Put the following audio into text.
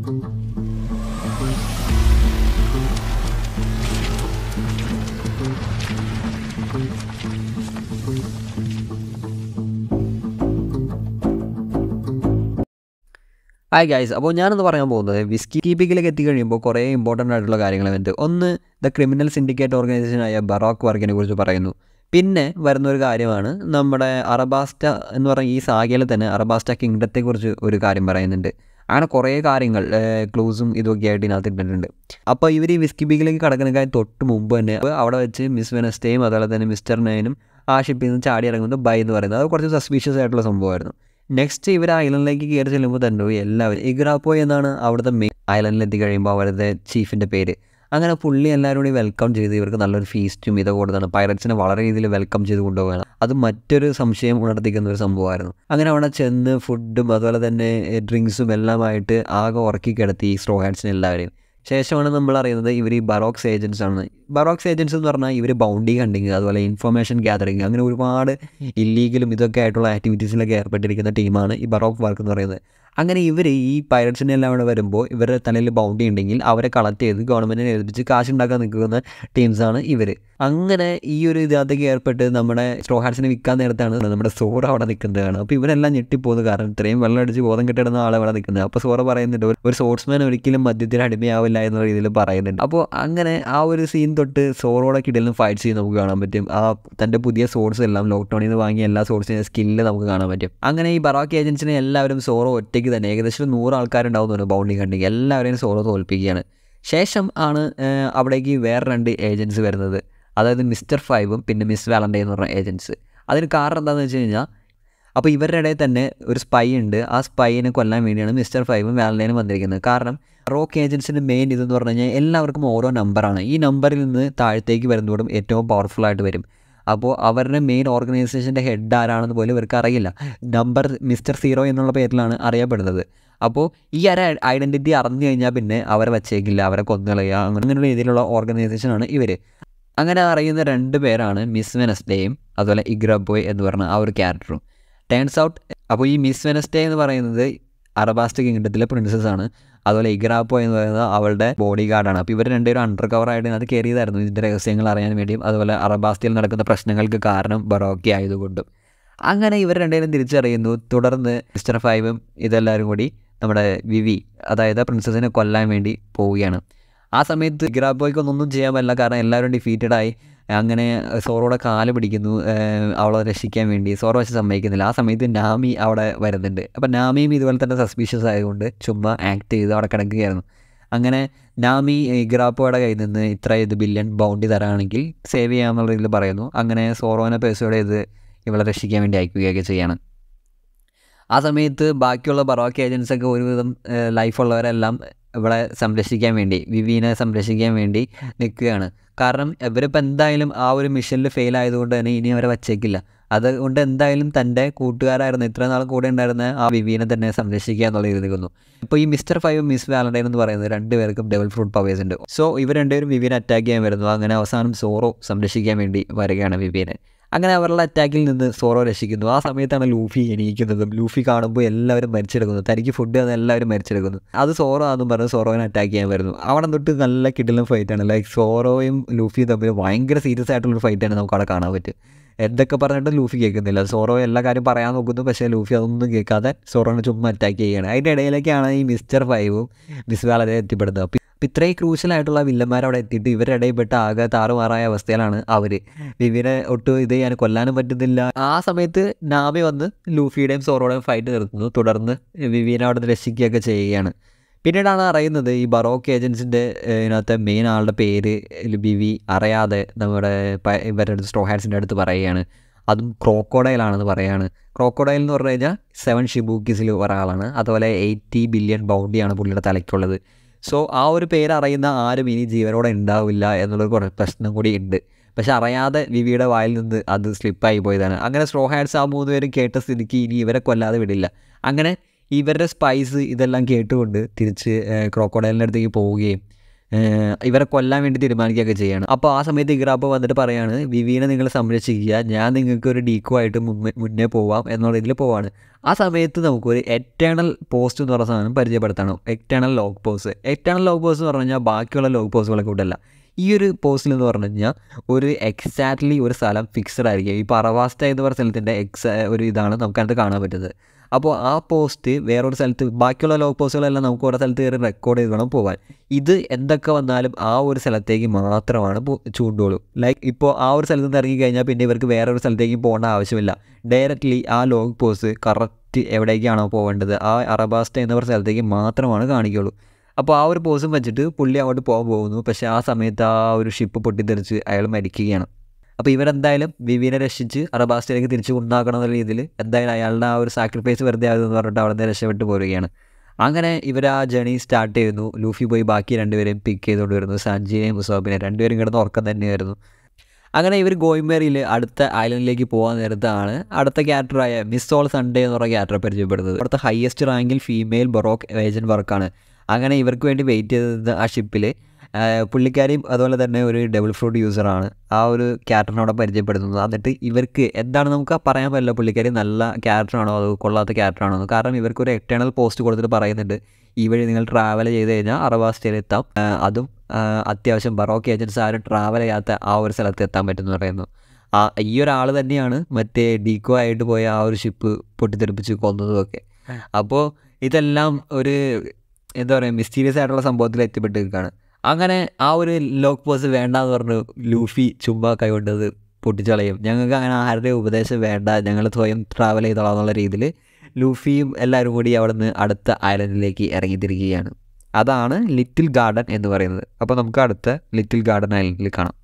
hi guys അപ്പോൾ ഞാനൊന്ന് പറയാൻ പോകുന്നത് വിസ്കി കീപ്പിങ്ങിലേക്ക് എത്തിക്കഴിയുമ്പോൾ കുറേ ഇമ്പോർട്ടൻ്റ് ആയിട്ടുള്ള കാര്യങ്ങൾ വന്നിട്ട് ഒന്ന് ദ ക്രിമിനൽ സിൻഡിക്കേറ്റ് ഓർഗനൈസേഷനായ ബറാക്ക് വർക്കിനെ കുറിച്ച് പറയുന്നു പിന്നെ വരുന്ന ഒരു കാര്യമാണ് നമ്മുടെ അറബാസ്റ്റ എന്ന് പറഞ്ഞ ഈ സാഗയിൽ തന്നെ അറബാസ്റ്റ കിങ്ഡത്തെക്കുറിച്ച് ഒരു കാര്യം പറയുന്നുണ്ട് അങ്ങനെ കുറേ കാര്യങ്ങൾ ക്ലൂസും ഇതൊക്കെ ആയിട്ട് ഇതിനകത്ത് ഇട്ടിട്ടുണ്ട് അപ്പോൾ ഇവർ ഈ വിസ്കി ബീഗിലേക്ക് കടക്കുന്നതിന് തൊട്ട് മുമ്പ് തന്നെ അവിടെ വെച്ച് മിസ് വെനസ്റ്റയും അതുപോലെ തന്നെ മിസ്റ്റർ നയനും ആ ഷിപ്പിൽ നിന്ന് ചാടി ഇറങ്ങുന്നത് ബൈ എന്ന് പറയുന്നത് അത് കുറച്ച് സസ്പീഷ്യസ് ആയിട്ടുള്ള സംഭവമായിരുന്നു നെക്സ്റ്റ് ഇവർ ഐലൻഡിലേക്ക് കയറി ചെല്ലുമ്പോൾ തന്നെ എല്ലാവരും ഇഗ്രാപ്പോയ് എന്നാണ് അവിടുത്തെ മെയിൻ ഐലൻഡിൽ എത്തി കഴിയുമ്പോൾ അവരുടെ ചീഫിൻ്റെ പേര് അങ്ങനെ പുള്ളി എല്ലാവരും കൂടി വെൽക്കം ചെയ്ത് ഇവർക്ക് നല്ലൊരു ഫീസ്റ്റും ഇതൊക്കെ കൊടുത്താണ് പൈററ്റ്സിനെ വളരെ രീതിയിൽ വെൽക്കം ചെയ്ത് കൊണ്ടുപോവുകയാണ് അത് മറ്റൊരു സംശയം ഉണർത്തിക്കുന്ന ഒരു സംഭവമായിരുന്നു അങ്ങനെ അവിടെ ചെന്ന് ഫുഡും അതുപോലെ തന്നെ ഡ്രിങ്ക്സും എല്ലാമായിട്ട് ആകെ ഉറക്കി കിടത്തി ഈ സ്ട്രോ ഹാൻഡ്സിനെ എല്ലാവരെയും ശേഷമാണ് നമ്മൾ അറിയുന്നത് ഇവർ ഈ ബറോക്സ് ഏജൻസ് ആണ് ബറോക്സ് ഏജൻസ് എന്ന് പറഞ്ഞാൽ ഇവർ ബൗണ്ടി കണ്ടിങ് അതുപോലെ ഇൻഫർമേഷൻ ഗ്യാതറിങ് അങ്ങനെ ഒരുപാട് ഇല്ലീഗലും ഇതൊക്കെ ആയിട്ടുള്ള ആക്ടിവിറ്റീസിലൊക്കെ ഏർപ്പെട്ടിരിക്കുന്ന ടീമാണ് ഈ ബറോക്ക് വർക്ക് എന്ന് പറയുന്നത് അങ്ങനെ ഇവർ ഈ പൈററ്റ്സിനെ എല്ലാം ഇവിടെ വരുമ്പോൾ ഇവരുടെ തലയിൽ ബൗണ്ടി ഉണ്ടെങ്കിൽ അവരെ കളക്ട് ചെയ്ത് ഗവൺമെൻറ്റിനെ ഏൽപ്പിച്ച് കാശ് ഉണ്ടാക്കാൻ നിൽക്കുന്ന ടീംസാണ് ഇവർ അങ്ങനെ ഈ ഒരു ഇതിനകത്തേക്ക് ഏർപ്പെട്ട് നമ്മുടെ സ്ട്രോ ഹാൻഡ്സിനെ വിൽക്കാൻ നേരത്താണ് നമ്മുടെ സോറ അവിടെ നിൽക്കുന്നതാണ് അപ്പോൾ ഇവരെല്ലാം ഞെട്ടിപ്പോകുന്നത് കാരണം ഇത്രയും വെള്ളം അടിച്ച് ബോധം കെട്ടിടുന്ന ആളെ അവിടെ നിൽക്കുന്നത് അപ്പോൾ സോറ പറയുന്നുണ്ട് ഒരു സ്പോർട്സ്മാൻ ഒരിക്കലും മദ്യത്തിന് അടിമയാവില്ല എന്ന രീതിയിൽ പറയുന്നുണ്ട് അപ്പോൾ അങ്ങനെ ആ ഒരു സീൻ തൊട്ട് സോറോടെ കിടലും ഫൈറ്റ് ചെയ്ത് നമുക്ക് കാണാൻ പറ്റും ആ തൻ്റെ പുതിയ സോഴ്സ് എല്ലാം ലോക്ക്ഡൗണിൽ നിന്ന് വാങ്ങിയ എല്ലാ സോഴ്സിൻ്റെ സ്കില്ല് നമുക്ക് കാണാൻ പറ്റും അങ്ങനെ ഈ ബറാക്ക് ഏജൻസിനെ എല്ലാവരും സോറോ ഒറ്റയ്ക്ക് തന്നെ ഏകദേശം നൂറ് ആൾക്കാരുണ്ടാവുന്നുണ്ട് ബൗണ്ടി കണ്ടെങ്കിൽ എല്ലാവരെയും സോറോ തോൽപ്പിക്കുകയാണ് ശേഷം ആണ് അവിടേക്ക് വേറെ രണ്ട് ഏജൻസ് വരുന്നത് അതായത് മിസ്റ്റർ ഫൈവും പിന്നെ മിസ് വാലൻ്റെ എന്ന് പറഞ്ഞ ഏജൻസ് അതിന് കാരണം എന്താണെന്ന് വെച്ച് കഴിഞ്ഞാൽ അപ്പോൾ ഇവരുടെ ഇടയിൽ തന്നെ ഒരു സ്പൈ ഉണ്ട് ആ സ്പൈനെ കൊല്ലാൻ വേണ്ടിയാണ് മിസ്റ്റർ ഫൈവും വാലൻ്റൈനും വന്നിരിക്കുന്നത് കാരണം റോക്ക് ഏജൻസിൻ്റെ മെയിൻ ഇതെന്ന് പറഞ്ഞു കഴിഞ്ഞാൽ എല്ലാവർക്കും ഓരോ നമ്പറാണ് ഈ നമ്പറിൽ നിന്ന് താഴത്തേക്ക് വരുന്നതോടും ഏറ്റവും പവർഫുൾ ആയിട്ട് വരും അപ്പോൾ അവരുടെ മെയിൻ ഓർഗനൈസേഷൻ്റെ ഹെഡ് ആരാണെന്ന് പോലും ഇവർക്ക് അറിയില്ല നമ്പർ മിസ്റ്റർ സീറോ എന്നുള്ള പേരിലാണ് അറിയപ്പെടുന്നത് അപ്പോൾ ഈ ഒരു ഐഡൻറ്റിറ്റി അറിഞ്ഞു കഴിഞ്ഞാൽ പിന്നെ അവരെ വച്ചേക്കില്ല അവരെ കൊന്നുകളയുക അങ്ങനെയുള്ള രീതിയിലുള്ള ഓർഗനൈസേഷനാണ് ഇവർ അങ്ങനെ അറിയുന്ന രണ്ട് പേരാണ് മിസ് വെനസ്ഡേയും അതുപോലെ ഇഗ്രബോയ് എന്ന് പറഞ്ഞ ആ ഒരു ക്യാരക്ടറും ടേൺസ് ഔട്ട് അപ്പോൾ ഈ മിസ് വെനസ്ഡേ എന്ന് പറയുന്നത് അറബാസ്റ്റ് കിങ്ഡത്തിലെ പ്രിൻസസ് ആണ് അതുപോലെ ഇഗ്രാപ്പോ എന്ന് പറയുന്നത് അവളുടെ ബോഡി ഗാർഡാണ് അപ്പോൾ ഇവർ രണ്ടുപേരും അണ്ടർ കവർ ആയിട്ട് അത് കയറിയതായിരുന്നു ഇതിൻ്റെ രഹസ്യങ്ങൾ അറിയാൻ വേണ്ടിയും അതുപോലെ അറബാസ്റ്റിയിൽ നടക്കുന്ന പ്രശ്നങ്ങൾക്ക് കാരണം ബറോക്കി ആയതുകൊണ്ടും അങ്ങനെ ഇവർ രണ്ടുപേരും തിരിച്ചറിയുന്നു തുടർന്ന് മിസ്റ്റർ ഫൈവും ഇതെല്ലാവരും കൂടി നമ്മുടെ വിവി അതായത് പ്രിൻസസിനെ കൊല്ലാൻ വേണ്ടി പോവുകയാണ് ആ സമയത്ത് ഇഗ്രാബോയ്ക്കൊന്നും ചെയ്യാൻ പറ്റില്ല കാരണം എല്ലാവരും ഡിഫീറ്റഡായി അങ്ങനെ സോറോടെ കാല് പിടിക്കുന്നു അവളെ രക്ഷിക്കാൻ വേണ്ടി സോറോ വെച്ച് സമ്മതിക്കുന്നില്ല ആ സമയത്ത് നാമി അവിടെ വരുന്നുണ്ട് അപ്പം നാമിയും ഇതുപോലെ തന്നെ സസ്പീഷ്യസ് ആയതുകൊണ്ട് ചുമ്മാ ആക്ട് ചെയ്ത് അവിടെ കിടക്കുകയായിരുന്നു അങ്ങനെ നാമി ഇഗ്രാപ്പോയുടെ കയ്യിൽ നിന്ന് ഇത്ര ഇത് ബില്യൺ ബൗണ്ടി തരാണെങ്കിൽ സേവ് ചെയ്യാമെന്നുള്ള രീതിയിൽ പറയുന്നു അങ്ങനെ സോറോനെ പേഴ്സോടെ ഇത് ഇവളെ രക്ഷിക്കാൻ വേണ്ടി അയക്കുകയൊക്കെ ചെയ്യണം ആ സമയത്ത് ബാക്കിയുള്ള ബറോക്ക് ഏജൻസൊക്കെ ഒരുവിധം ലൈഫുള്ളവരെല്ലാം ഇവിടെ സംരക്ഷിക്കാൻ വേണ്ടി വിവീനെ സംരക്ഷിക്കാൻ വേണ്ടി നിൽക്കുകയാണ് കാരണം ഇവരിപ്പോൾ എന്തായാലും ആ ഒരു മിഷനിൽ ഫെയിൽ ആയതുകൊണ്ട് തന്നെ ഇനി അവരെ വച്ചേക്കില്ല അതുകൊണ്ട് എന്തായാലും തൻ്റെ കൂട്ടുകാരായിരുന്നു ഇത്ര നാൾ കൂടെ ഉണ്ടായിരുന്ന ആ വിവീനെ തന്നെ സംരക്ഷിക്കുക എന്നുള്ള രീതി നിൽക്കുന്നു ഇപ്പോൾ ഈ മിസ്റ്റർ ഫൈവ് മിസ് വാലൻറ്റൈൻ എന്ന് പറയുന്നത് രണ്ടുപേർക്കും ഡബിൾ ഫ്രൂട്ട് പവേഴ്സ് ഉണ്ട് സോ ഇവർ രണ്ടുപേരും വിവീനെ അറ്റാക്ക് ചെയ്യാൻ വരുന്നു അങ്ങനെ അവസാനം സോറോ സംരക്ഷിക്കാൻ വേണ്ടി വരികയാണ് വിവീനെ അങ്ങനെ അവരുടെ അറ്റാക്കിൽ നിന്ന് സോറോ രക്ഷിക്കുന്നു ആ സമയത്താണ് ലൂഫി എണീക്കുന്നതും ലൂഫി കാണുമ്പോൾ എല്ലാവരും മരിച്ചെടുക്കുന്നു തനിക്ക് ഫുഡ് തന്ന എല്ലാവരും മരിച്ചെടുക്കുന്നു അത് സോറോ ആണെന്നും പറഞ്ഞ് സോറോനെ അറ്റാക്ക് ചെയ്യാൻ വരുന്നു അവിടെ തൊട്ട് നല്ല കിടിലൻ ഫൈറ്റാണ് ലൈക്ക് സോറോയും ലൂഫിയും തമ്മിൽ ഭയങ്കര സീരിയസ് ആയിട്ടുള്ളൊരു ഫൈറ്റാണ് നമുക്ക് അവിടെ കാണാൻ പറ്റും എന്തൊക്കെ പറഞ്ഞിട്ട് ലൂഫി കേൾക്കുന്നില്ല സോറോ എല്ലാ കാര്യം പറയാൻ നോക്കുന്നു പക്ഷേ ലൂഫി അതൊന്നും കേൾക്കാതെ സോറോനെ ചുമ്മാ അറ്റാക്ക് ചെയ്യുകയാണ് അതിൻ്റെ ഇടയിലേക്കാണ് ഈ മിസ്റ്റർ ഫൈവും മിസ് വാലരെ എത്തിപ്പെടുന്നത് അപ്പോൾ ഇത്രയും ക്രൂഷ്യലായിട്ടുള്ള വില്ലന്മാർ അവിടെ എത്തിയിട്ട് ഇവരുടെ ഇടയിൽപ്പെട്ട് ആകെ താറുമാറായ അവസ്ഥയിലാണ് അവർ വിവിനെ ഒട്ടും ഇത് ചെയ്യാൻ കൊല്ലാനും പറ്റുന്നില്ല ആ സമയത്ത് നാമി വന്ന് ലൂഫിയുടെയും സോറോയുടെയും ഫൈറ്റ് നിർത്തുന്നു തുടർന്ന് വിവീനെ അവിടെ നിന്ന് രക്ഷിക്കുകയൊക്കെ ചെയ്യുകയാണ് പിന്നീടാണ് അറിയുന്നത് ഈ ബറോക്ക് ഏജൻസിൻ്റെ ഇതിനകത്തെ മെയിൻ ആളുടെ പേര് ബിവി അറിയാതെ നമ്മുടെ ഇവരുടെ സ്ട്രോ ഹാൻഡ്സിൻ്റെ അടുത്ത് പറയുകയാണ് അതും ക്രോക്കോഡൈലാണെന്ന് പറയുകയാണ് ക്രോക്കോഡൈൽ എന്ന് പറഞ്ഞു കഴിഞ്ഞാൽ സെവൻ ഷിബൂക്കിസിൽ ഒരാളാണ് അതുപോലെ എയ്റ്റി ബില്യൺ ബൗണ്ടിയാണ് പുള്ളിയുടെ തലയ്ക്കുള്ളത് സോ ആ ഒരു പേര് അറിയുന്ന ആരും ഇനി ജീവനോടെ ഉണ്ടാവില്ല എന്നുള്ളൊരു കുറേ പ്രശ്നം കൂടി ഉണ്ട് പക്ഷെ അറിയാതെ വിവിയുടെ വായിൽ നിന്ന് അത് സ്ലിപ്പായി പോയതാണ് അങ്ങനെ സ്ട്രോ ഹാൻഡ്സ് ആ മൂന്ന് പേരും കേട്ട സ്ഥിതിക്ക് ഇനി ഇവരെ കൊല്ലാതെ വിടില്ല അങ്ങനെ ഇവരുടെ സ്പൈസ് ഇതെല്ലാം കേട്ടുകൊണ്ട് തിരിച്ച് ക്രോക്കോഡൈലിൻ്റെ അടുത്തേക്ക് പോവുകയും ഏഹ് ഇവരെ കൊല്ലാൻ വേണ്ടി തീരുമാനിക്കുകയൊക്കെ ചെയ്യാണ് അപ്പോൾ ആ സമയത്ത് ഇഗ്രാപ്പ വന്നിട്ട് പറയാണ് വിവീനെ നിങ്ങൾ സംരക്ഷിക്കുക ഞാൻ നിങ്ങൾക്ക് ഒരു ഡീക്കോ ആയിട്ട് മുന്നേ മുന്നേ പോവാം എന്നുള്ള ഇതിൽ പോവാണ് ആ സമയത്ത് നമുക്കൊരു എറ്റേണൽ പോസ്റ്റ് എന്ന് പറഞ്ഞ സാധനം പരിചയപ്പെടുത്തണം eternal log post eternal log post എന്ന് പറഞ്ഞു കഴിഞ്ഞാൽ ബാക്കിയുള്ള ലോഗ് പോസ്റ്റുകളെ കൂട്ടല്ല ഈ ഒരു പോസ്റ്റിൽ എന്ന് പറഞ്ഞു കഴിഞ്ഞാൽ ഒരു എക്സാക്ട്ലി ഒരു സ്ഥലം ഫിക്സഡ് ആയിരിക്കും ഈ പറവാസ്റ്റ എന്ന് പറഞ്ഞ സ്ഥലത്തിൻ്റെ എക്സ് ഒരു ഇതാണ് നമുക്കതിനകത്ത് കാണാൻ പറ്റുന്നത് അപ്പോൾ ആ പോസ്റ്റ് വേറൊരു സ്ഥലത്ത് ബാക്കിയുള്ള ലോഗ് പോസ്റ്റുകളെല്ലാം നമുക്ക് ഓരോ സ്ഥലത്ത് കയറി റെക്കോർഡ് ചെയ്ത് വേണം പോകാൻ ഇത് എന്തൊക്കെ വന്നാലും ആ ഒരു സ്ഥലത്തേക്ക് മാത്രമാണ് പോ- ചൂണ്ടുള്ളൂ ലൈക്ക് ഇപ്പോൾ ആ ഒരു സ്ഥലത്ത് നിന്ന് ഇറങ്ങി കഴിഞ്ഞാൽ പിന്നെ ഇവർക്ക് വേറെ ഒരു സ്ഥലത്തേക്ക് പോകേണ്ട ആവശ്യമില്ല ഡയറക്റ്റ്ലി ആ ലോഗ് പോസ്റ്റ് കറക്റ്റ് എവിടേക്കാണോ പോകേണ്ടത് ആ അറബാസ്റ്റ എന്ന പറഞ്ഞ സ്ഥലത്തേക്ക് മാത്രമാണ് കാണിക്കുള്ളൂ അപ്പോൾ ആ ഒരു പോസും വെച്ചിട്ട് പുള്ളി അങ്ങോട്ട് പോകാൻ പോകുന്നു പക്ഷേ ആ സമയത്ത് ആ ഒരു ഷിപ്പ് പൊട്ടിത്തെറിച്ച് അയാൾ മരിക്കുകയാണ് അപ്പോൾ ഇവരെന്തായാലും വിവിനെ രക്ഷിച്ച് അറബാസ്റ്റയിലേക്ക് തിരിച്ചു കൊണ്ടാക്കണം എന്നുള്ള രീതിയിൽ എന്തായാലും അയാളുടെ ആ ഒരു സാക്രിഫൈസ് വെറുതെ ആകുമെന്ന് പറഞ്ഞിട്ട് അവിടെ നിന്ന് രക്ഷപ്പെട്ട് പോരുകയാണ് അങ്ങനെ ഇവർ ആ ജേണി സ്റ്റാർട്ട് ചെയ്യുന്നു ലൂഫി പോയി ബാക്കി രണ്ടുപേരെയും പിക്ക് ചെയ്തുകൊണ്ട് വരുന്നു സാൻജിനെയും മുസാബിനെ രണ്ടുപേരും കിടന്ന് ഉറക്കം തന്നെയായിരുന്നു അങ്ങനെ ഇവർ ഗോയിമേറിയിൽ അടുത്ത ഐലൻഡിലേക്ക് പോകാൻ നേരത്താണ് അടുത്ത ക്യാരക്ടറായ മിസ് ഓൾ സൺഡേ എന്ന് പറഞ്ഞ ക്യാരക്ടറെ പരിചയപ്പെടുന്നത് അവിടുത്തെ ഹയസ്റ്റ് റാങ്കിൽ ഫീമെയിൽ ബൊറോക്ക് ഏജൻറ്റ് വർക്കാണ് അങ്ങനെ ഇവർക്ക് വേണ്ടി വെയിറ്റ് ചെയ്തത് ആ ഷിപ്പിൽ പുള്ളിക്കാരിയും അതുപോലെ തന്നെ ഒരു ഡബിൾ ഫ്രൂട്ട് യൂസറാണ് ആ ഒരു ക്യാരക്ടറിനെ അവിടെ പരിചയപ്പെടുത്തുന്നത് എന്നിട്ട് ഇവർക്ക് എന്താണ് നമുക്ക് പറയാൻ പറ്റില്ല പുള്ളിക്കാരി നല്ല ക്യാരക്ടറാണോ അതോ കൊള്ളാത്ത ക്യാരക്ടറാണോ എന്ന് കാരണം ഇവർക്ക് ഒരു എക്സ്റ്റേണൽ പോസ്റ്റ് കൊടുത്തിട്ട് പറയുന്നുണ്ട് ഈ വഴി നിങ്ങൾ ട്രാവൽ ചെയ്ത് കഴിഞ്ഞാൽ അറബാസ്റ്റയിൽ എത്താം ആ, അതും ആ, അത്യാവശ്യം ബറോക്ക് ഏജൻസ് ആരും ട്രാവൽ ചെയ്യാത്ത ആ ഒരു സ്ഥലത്ത് എത്താൻ പറ്റുമെന്ന് പറയുന്നു ആ ഈ ഒരാൾ തന്നെയാണ് മറ്റേ ഡീക്കോ ആയിട്ട് പോയ ആ ഒരു ഷിപ്പ് പൊട്ടിത്തെറിപ്പിച്ച് കൊന്നതുമൊക്കെ അപ്പോൾ ഇതെല്ലാം ഒരു എന്താ പറയുക മിസ്റ്റീരിയസ് ആയിട്ടുള്ള സംഭവത്തിൽ എത്തിപ്പെട്ട് നിൽക്കുകയാണ് അങ്ങനെ ആ ഒരു ലോക്ക് പോസ്റ്റ് വേണ്ടാന്ന് പറഞ്ഞു ലൂഫി ചുമ്മാ കൈകൊണ്ടത് പൊട്ടിച്ചളയും ഞങ്ങൾക്ക് അങ്ങനെ ആരുടെ ഉപദേശം വേണ്ട ഞങ്ങൾ സ്വയം ട്രാവൽ ചെയ്തോളാം എന്നുള്ള രീതിയിൽ ലൂഫിയും എല്ലാവരും കൂടി അവിടെ നിന്ന് അടുത്ത ഐലൻഡിലേക്ക് ഇറങ്ങിത്തിരിക്കുകയാണ് അതാണ് ലിറ്റിൽ ഗാർഡൻ എന്ന് പറയുന്നത് അപ്പോൾ നമുക്ക് അടുത്ത ലിറ്റിൽ ഗാർഡൻ ഐലൻഡിൽ കാണാം